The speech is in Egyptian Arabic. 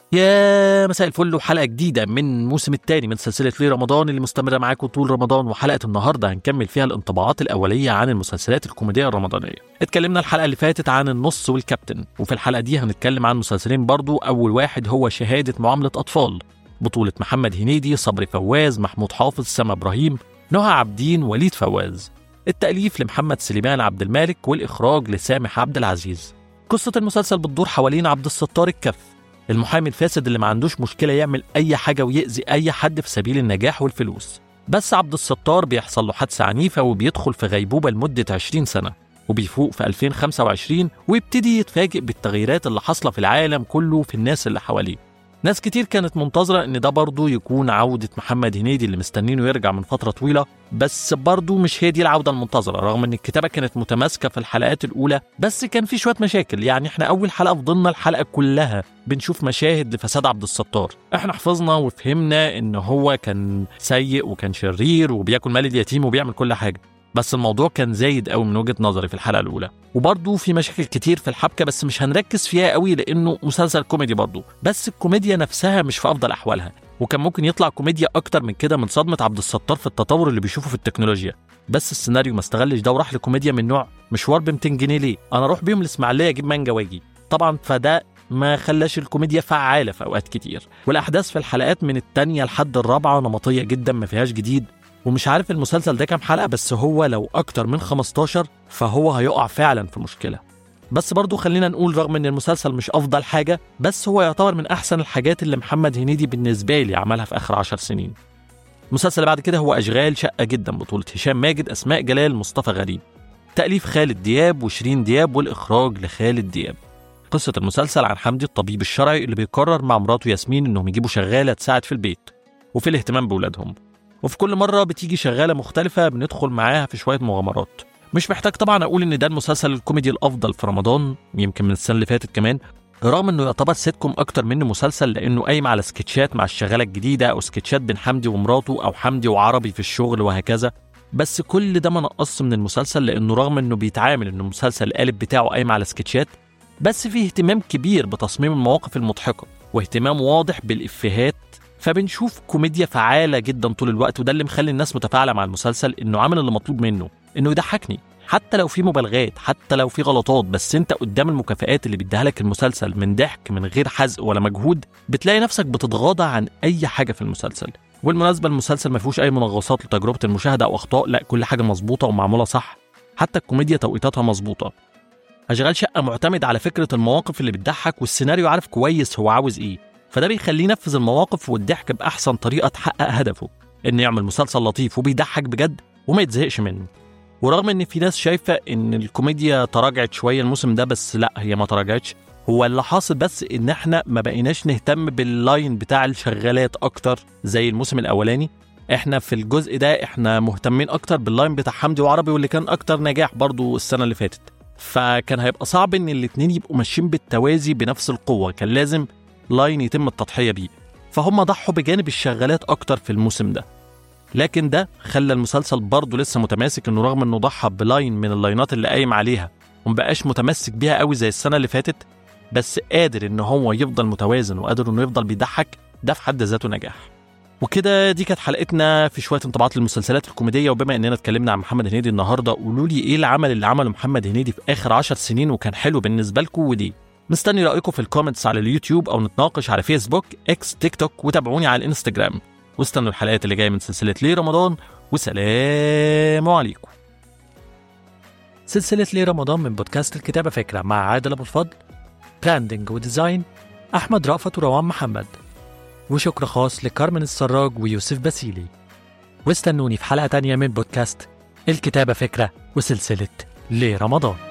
يا مساء الفل وحلقة جديدة من الموسم الثاني من سلسلة ليه رمضان اللي مستمرة معاكم طول رمضان وحلقة النهاردة هنكمل فيها الانطباعات الأولية عن المسلسلات الكوميدية الرمضانية. اتكلمنا الحلقة اللي فاتت عن النص والكابتن وفي الحلقة دي هنتكلم عن مسلسلين برضو أول واحد هو شهادة معاملة أطفال بطولة محمد هنيدي، صبري فواز، محمود حافظ، سما إبراهيم، نهى عابدين، وليد فواز. التأليف لمحمد سليمان عبد المالك والإخراج لسامح عبد العزيز. قصة المسلسل بتدور حوالين عبد الستار الكف المحامي الفاسد اللي ما عندوش مشكلة يعمل أي حاجة ويأذي أي حد في سبيل النجاح والفلوس بس عبد الستار بيحصل له حادثة عنيفة وبيدخل في غيبوبة لمدة 20 سنة وبيفوق في 2025 ويبتدي يتفاجئ بالتغييرات اللي حاصلة في العالم كله في الناس اللي حواليه ناس كتير كانت منتظرة إن ده برضه يكون عودة محمد هنيدي اللي مستنينه يرجع من فترة طويلة بس برضه مش هي دي العودة المنتظرة رغم إن الكتابة كانت متماسكة في الحلقات الأولى بس كان في شوية مشاكل يعني إحنا أول حلقة فضلنا الحلقة كلها بنشوف مشاهد لفساد عبد الستار إحنا حفظنا وفهمنا إن هو كان سيء وكان شرير وبياكل مال اليتيم وبيعمل كل حاجة بس الموضوع كان زايد قوي من وجهه نظري في الحلقه الاولى وبرضه في مشاكل كتير في الحبكه بس مش هنركز فيها قوي لانه مسلسل كوميدي برضه بس الكوميديا نفسها مش في افضل احوالها وكان ممكن يطلع كوميديا اكتر من كده من صدمه عبد الستار في التطور اللي بيشوفه في التكنولوجيا بس السيناريو ما استغلش ده وراح لكوميديا من نوع مشوار ب 200 جنيه ليه انا اروح بيهم الاسماعيليه اجيب مانجا واجي طبعا فده ما خلاش الكوميديا فعالة في أوقات كتير والأحداث في الحلقات من التانية لحد الرابعة نمطية جدا ما فيهاش جديد ومش عارف المسلسل ده كام حلقة بس هو لو أكتر من 15 فهو هيقع فعلا في مشكلة بس برضو خلينا نقول رغم ان المسلسل مش افضل حاجة بس هو يعتبر من احسن الحاجات اللي محمد هنيدي بالنسبة لي عملها في اخر عشر سنين المسلسل اللي بعد كده هو اشغال شقة جدا بطولة هشام ماجد اسماء جلال مصطفى غريب تأليف خالد دياب وشيرين دياب والإخراج لخالد دياب قصة المسلسل عن حمدي الطبيب الشرعي اللي بيقرر مع مراته ياسمين إنهم يجيبوا شغالة تساعد في البيت وفي الاهتمام بولادهم وفي كل مرة بتيجي شغالة مختلفة بندخل معاها في شوية مغامرات مش محتاج طبعا أقول إن ده المسلسل الكوميدي الأفضل في رمضان يمكن من السنة اللي فاتت كمان رغم انه يعتبر سيت كوم اكتر منه مسلسل لانه قايم على سكتشات مع الشغاله الجديده او سكتشات بين حمدي ومراته او حمدي وعربي في الشغل وهكذا بس كل ده ما نقص من المسلسل لانه رغم انه بيتعامل انه المسلسل القالب بتاعه قايم على سكتشات بس فيه اهتمام كبير بتصميم المواقف المضحكه واهتمام واضح بالافيهات فبنشوف كوميديا فعالة جدا طول الوقت وده اللي مخلي الناس متفاعلة مع المسلسل انه عامل اللي مطلوب منه انه يضحكني حتى لو في مبالغات حتى لو في غلطات بس انت قدام المكافآت اللي بيديها لك المسلسل من ضحك من غير حزق ولا مجهود بتلاقي نفسك بتتغاضى عن اي حاجة في المسلسل والمناسبة المسلسل ما فيهوش اي منغصات لتجربة المشاهدة او اخطاء لا كل حاجة مظبوطة ومعمولة صح حتى الكوميديا توقيتاتها مظبوطة أشغال شقة معتمد على فكرة المواقف اللي بتضحك والسيناريو عارف كويس هو عاوز إيه فده بيخليه ينفذ المواقف والضحك بأحسن طريقة تحقق هدفه إنه يعمل مسلسل لطيف وبيضحك بجد وما يتزهقش منه ورغم إن في ناس شايفة إن الكوميديا تراجعت شوية الموسم ده بس لا هي ما تراجعتش هو اللي حاصل بس إن إحنا ما بقيناش نهتم باللاين بتاع الشغالات أكتر زي الموسم الأولاني احنا في الجزء ده احنا مهتمين اكتر باللاين بتاع حمدي وعربي واللي كان اكتر نجاح برضو السنه اللي فاتت فكان هيبقى صعب ان الاتنين يبقوا ماشيين بالتوازي بنفس القوه كان لازم لاين يتم التضحيه بيه فهم ضحوا بجانب الشغالات اكتر في الموسم ده لكن ده خلى المسلسل برضه لسه متماسك انه رغم انه ضحى بلاين من اللاينات اللي قايم عليها ومبقاش متمسك بيها قوي زي السنه اللي فاتت بس قادر ان هو يفضل متوازن وقادر انه يفضل بيضحك ده في حد ذاته نجاح وكده دي كانت حلقتنا في شويه انطباعات للمسلسلات الكوميديه وبما اننا اتكلمنا عن محمد هنيدي النهارده قولوا لي ايه العمل اللي عمله محمد هنيدي في اخر عشر سنين وكان حلو بالنسبه لكم وليه مستني رايكم في الكومنتس على اليوتيوب او نتناقش على فيسبوك اكس تيك توك وتابعوني على الانستجرام واستنوا الحلقات اللي جايه من سلسله ليه رمضان وسلام عليكم سلسلة ليه رمضان من بودكاست الكتابة فكرة مع عادل أبو الفضل براندنج وديزاين أحمد رأفت وروان محمد وشكر خاص لكارمن السراج ويوسف باسيلي واستنوني في حلقة تانية من بودكاست الكتابة فكرة وسلسلة ليه رمضان